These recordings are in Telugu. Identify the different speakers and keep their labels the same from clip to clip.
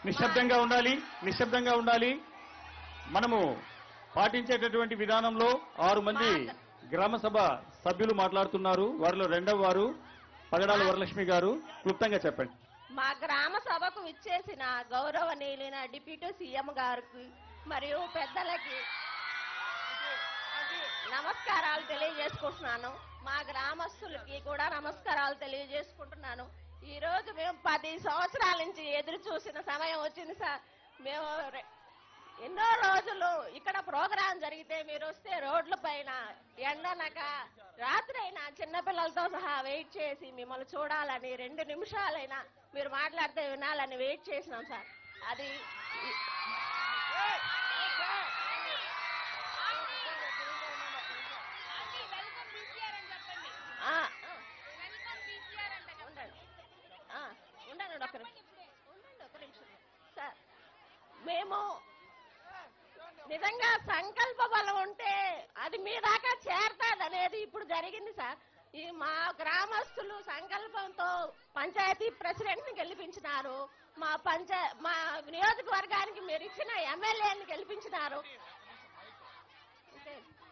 Speaker 1: నిశ్శబ్దంగా ఉండాలి నిశ్శబ్దంగా ఉండాలి మనము పాటించేటటువంటి విధానంలో ఆరు మంది గ్రామ సభ సభ్యులు మాట్లాడుతున్నారు వారిలో రెండవ వారు పగడాల వరలక్ష్మి గారు క్లుప్తంగా చెప్పండి
Speaker 2: మా గ్రామ సభకు విచ్చేసిన గౌరవనీయులైన డిప్యూటీ సీఎం గారికి మరియు పెద్దలకి నమస్కారాలు తెలియజేసుకుంటున్నాను మా గ్రామస్తులకి కూడా నమస్కారాలు తెలియజేసుకుంటున్నాను ఈ రోజు మేము పది సంవత్సరాల నుంచి ఎదురు చూసిన సమయం వచ్చింది సార్ మేము రె- ఎన్నో రోజులు ఇక్కడ ప్రోగ్రాం జరిగితే మీరు వస్తే రోడ్ల పైన ఎండనక రాత్రి అయినా చిన్నపిల్లలతో సహా వెయిట్ చేసి మిమ్మల్ని చూడాలని రెండు నిమిషాలైనా మీరు మాట్లాడితే వినాలని వెయిట్ చేసినాం సార్ అది ఆ, ఆ. ఉండండి ఆ, ఉండండి ఒక నిమిషం ఉండండి ఒక నిమిషం సార్ మేము నిజంగా సంకల్ప బలం ఉంటే అది మీ దాకా చేరతాది అనేది ఇప్పుడు జరిగింది సార్ ఈ మా గ్రామస్తులు సంకల్పంతో పంచాయతీ ప్రెసిడెంట్ ని గెలిపించినారు మా పంచా మా నియోజకవర్గానికి మీరు ఇచ్చిన ఎమ్మెల్యేని గెలిపించినారు అంతే.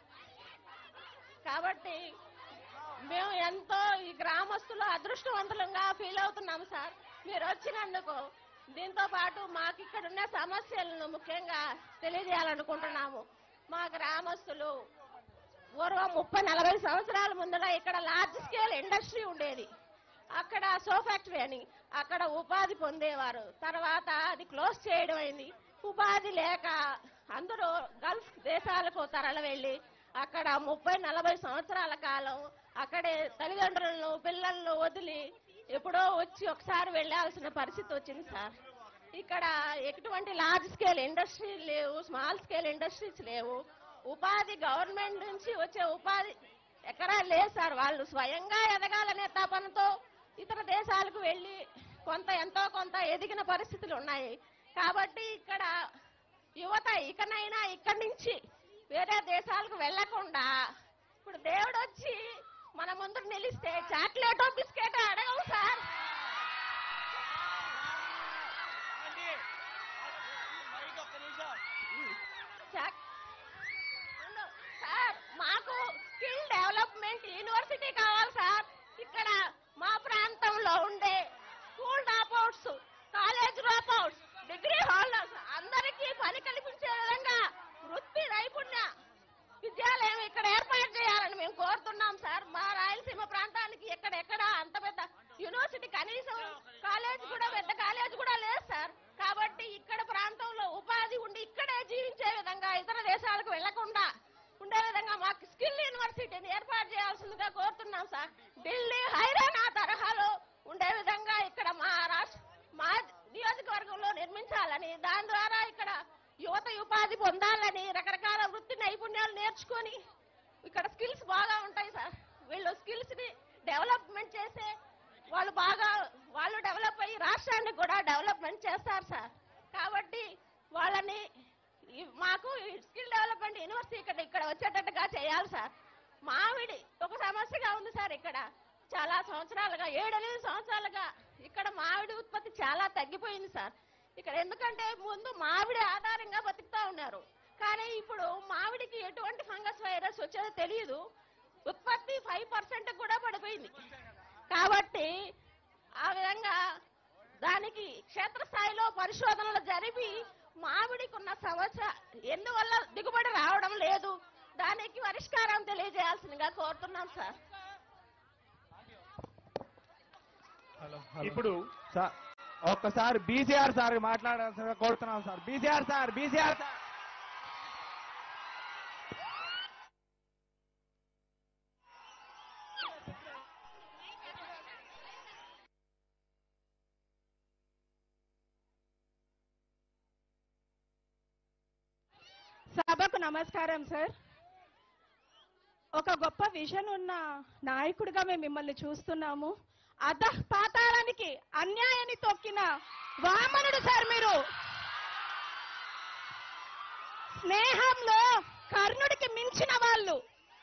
Speaker 2: కాబట్టి మేము ఎంతో ఈ గ్రామస్తులు అదృష్టవంతులంగా ఫీల్ అవుతున్నాము సార్ మీరు వచ్చినందుకు దీంతో పాటు మాకు ఇక్కడ ఉన్న సమస్యలను ముఖ్యంగా తెలియజేయాలనుకుంటున్నాము మా గ్రామస్తులు పూర్వం ముప్పై నలభై సంవత్సరాల ముందర ఇక్కడ లార్జ్ స్కేల్ ఇండస్ట్రీ ఉండేది అక్కడ సో ఫ్యాక్టరీ అని అక్కడ ఉపాధి పొందేవారు తర్వాత అది క్లోజ్ చేయడం అయింది ఉపాధి లేక అందరూ గల్ఫ్ దేశాలకు తరలి వెళ్ళి అక్కడ ముప్పై నలభై సంవత్సరాల కాలం అక్కడే తల్లిదండ్రులను పిల్లలను వదిలి ఎప్పుడో వచ్చి ఒకసారి వెళ్ళాల్సిన పరిస్థితి వచ్చింది సార్ ఇక్కడ ఎటువంటి లార్జ్ స్కేల్ ఇండస్ట్రీ లేవు స్మాల్ స్కేల్ ఇండస్ట్రీస్ లేవు ఉపాధి గవర్నమెంట్ నుంచి వచ్చే ఉపాధి ఎక్కడా లేదు సార్ వాళ్ళు స్వయంగా ఎదగాలనే తపనతో ఇతర దేశాలకు వెళ్ళి కొంత ఎంతో కొంత ఎదిగిన పరిస్థితులు ఉన్నాయి కాబట్టి ఇక్కడ యువత ఇకనైనా ఇక్కడి నుంచి వేరే దేశాలకు వెళ్లకుండా ఇప్పుడు దేవుడు వచ్చి మన ముందు నిలిస్తే చాక్లెటో బిస్కెట్ అడగవు సార్ చాక్- ఉండు. సార్ మాకు స్కిల్ డెవలప్మెంట్ యూనివర్సిటీ కావాలి సార్ ఇక్కడ మా ప్రాంతంలో ఉండే school dropouts college dropouts degree holders అందరికీ పని కల్పించే విధంగా వృత్తి నైపుణ్య విద్యాలయం ఇక్కడ ఏర్పాటు చేయాలని మేము కోరుతున్నాం సార్ మా రాయలసీమ ప్రాంతానికి ఎక్కడెక్కడ అంత పెద్ద యూనివర్సిటీ కనీసం కాలేజ్ కూడా పెద్ద కాలేజ్ కూడా లేదు సార్ కాబట్టి ఇక్కడ ప్రాంతంలో ఉపాధి ఉండి ఇక్కడే జీవించే విధంగా ఇతర దేశాలకు వెళ్లకుండా ఉండే విధంగా మాకు స్కిల్ యూనివర్సిటీని ఏర్పాటు చేయాల్సిందిగా కోరుతున్నాం సార్ ఢిల్లీ హైరానా తరహాలో ఉండే విధంగా ఇక్కడ మా రాష్ట్ర మా నియోజకవర్గంలో నిర్మించాలని దాని ద్వారా ఇక్కడ యువత ఉపాధి పొందాలని రకరకాల వృత్తి నైపుణ్యాలు నేర్చుకొని ఇక్కడ స్కిల్స్ బాగా ఉంటాయి సార్ వీళ్ళు స్కిల్స్ ని డెవలప్మెంట్ చేసే వాళ్ళు బాగా వాళ్ళు డెవలప్ అయ్యి రాష్ట్రాన్ని కూడా డెవలప్మెంట్ చేస్తారు సార్ కాబట్టి వాళ్ళని ఈ- మాకు స్కిల్ డెవలప్మెంట్ యూనివర్సిటీ ఇక్కడ ఇక్కడ వచ్చేటట్టుగా చేయాలి సార్ మామిడి ఒక సమస్యగా ఉంది సార్ ఇక్కడ చాలా సంవత్సరాలుగా ఏడెనిమిది సంవత్సరాలుగా ఇక్కడ మామిడి ఉత్పత్తి చాలా తగ్గిపోయింది సార్ ఇక్కడ ఎందుకంటే ముందు మామిడి ఆధారంగా బతుకుతా ఉన్నారు కానీ ఇప్పుడు మామిడికి ఎటువంటి ఫంగస్ వైరస్ వచ్చేదో తెలియదు ఉత్పత్తి ఫైవ్ పర్సెంట్ కూడా పడిపోయింది కాబట్టి ఆ విధంగా దానికి క్షేత్రస్థాయిలో పరిశోధనలు జరిపి మామిడికి ఉన్న సమస్య ఎందువల్ల దిగుబడి రావడం లేదు దానికి పరిష్కారం తెలియజేయాల్సిందిగా కోరుతున్నాం సార్
Speaker 3: హలో హలో.
Speaker 1: ఇప్పుడు
Speaker 3: సార్ ఒక్కసారి బీసీఆర్ సార్ మాట్లాడాల్సిందిగా కోరుతున్నాం sir BCR sir BCR sir
Speaker 4: సభకు నమస్కారం సార్ ఒక గొప్ప విజన్ ఉన్న నాయకుడిగా మేము మిమ్మల్ని చూస్తున్నాము అధ పాతాళానికి అన్యాయాన్ని తొక్కిన వామనుడు సార్ మీరు స్నేహంలో కర్ణుడికి మించిన వాళ్ళు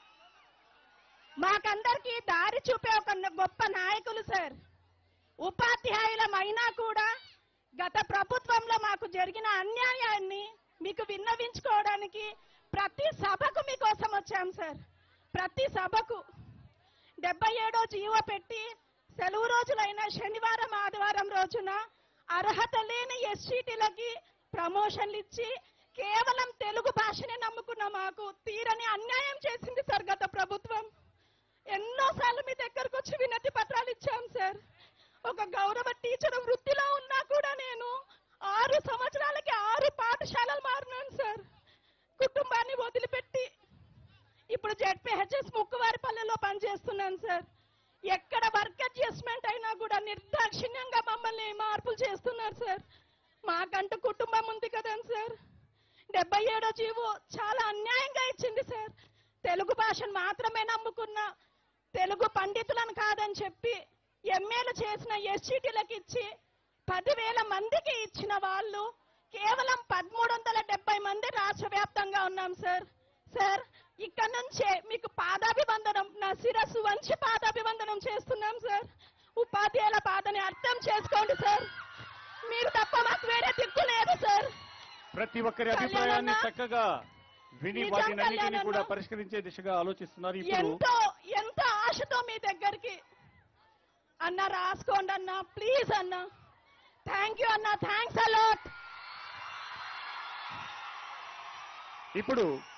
Speaker 4: మాకందరికి దారి చూపే ఒక గొప్ప నాయకులు సార్ ఉపాధ్యాయులమైనా కూడా గత ప్రభుత్వంలో మాకు జరిగిన అన్యాయాన్ని మీకు విన్నవించుకోవడానికి ప్రతి సభకు మీకోసం వచ్చాం సార్ ప్రతి సభకు డెబ్బై ఏడో జీవో పెట్టి సెలవు రోజులైన శనివారం ఆదివారం రోజున అర్హత లేని ఎస్సీటీలకి ప్రమోషన్లు ఇచ్చి కేవలం తెలుగు భాషనే నమ్ముకున్న మాకు తీరని అన్యాయం చేసింది సార్ గత ప్రభుత్వం ఎన్నోసార్లు మీ దగ్గరకు వచ్చి వినతి పత్రాలు ఇచ్చాం సార్ ఒక గౌరవ టీచర్ వృత్తిలో ఉన్నా కూడా నేను ఆరు సంవత్సరాలకి ఆరు పాఠశాలలు మారినాను సార్ కుటుంబాన్ని వదిలిపెట్టి ఇప్పుడు జెడ్పీహెచ్ఎస్ ముక్కువారిపల్లెలో పనిచేస్తున్నాను సార్ ఎక్కడ వర్క్ అడ్జస్ట్మెంట్ అయినా కూడా నిర్దాక్షిణ్యంగా మమ్మల్ని మార్పులు చేస్తున్నారు సార్ మాకంటూ కుటుంబం ఉంది కదండి సార్ డెబ్బై ఏడో జీవో చాలా అన్యాయంగా ఇచ్చింది సార్ తెలుగు భాషను మాత్రమే నమ్ముకున్న తెలుగు పండితులను కాదని చెప్పి ఎంఏలు చేసిన ఎస్సీటీలకు ఇచ్చి పదివేల మందికి ఇచ్చిన వాళ్ళు కేవలం పదమూడు వందల డెబ్బై మంది రాష్ట్ర వ్యాప్తంగా ఉన్నాం సార్ సార్ ఇక్కడ నుంచే మీకు పాదాభివందనం నా శిరస్సు వంచి పాదాభివందనం చేస్తున్నాం సార్ ఉపాధ్యాయుల బాధని అర్థం చేసుకోండి సార్ మీరు తప్ప మాకు వేరే దిక్కు లేదు సార్
Speaker 1: ప్రతి ఒక్కరి
Speaker 4: కళ్యాణ్
Speaker 1: అభిప్రాయాన్ని
Speaker 4: అన్న,
Speaker 1: చక్కగా విని
Speaker 4: నిజం
Speaker 1: వాటిని
Speaker 4: కళ్యాణ్
Speaker 1: అన్నిటినీ కూడా
Speaker 4: అన్న.
Speaker 1: పరిష్కరించే దిశగా ఆలోచిస్తున్నారు ఇప్పుడు
Speaker 4: ఎంతో ఎంతో ఆశతో మీ దగ్గరికి అన్న రాసుకోండి అన్న ప్లీజ్ అన్న థ్యాంక్ యూ అన్న థ్యాంక్స్ అలాట్
Speaker 1: ఇప్పుడు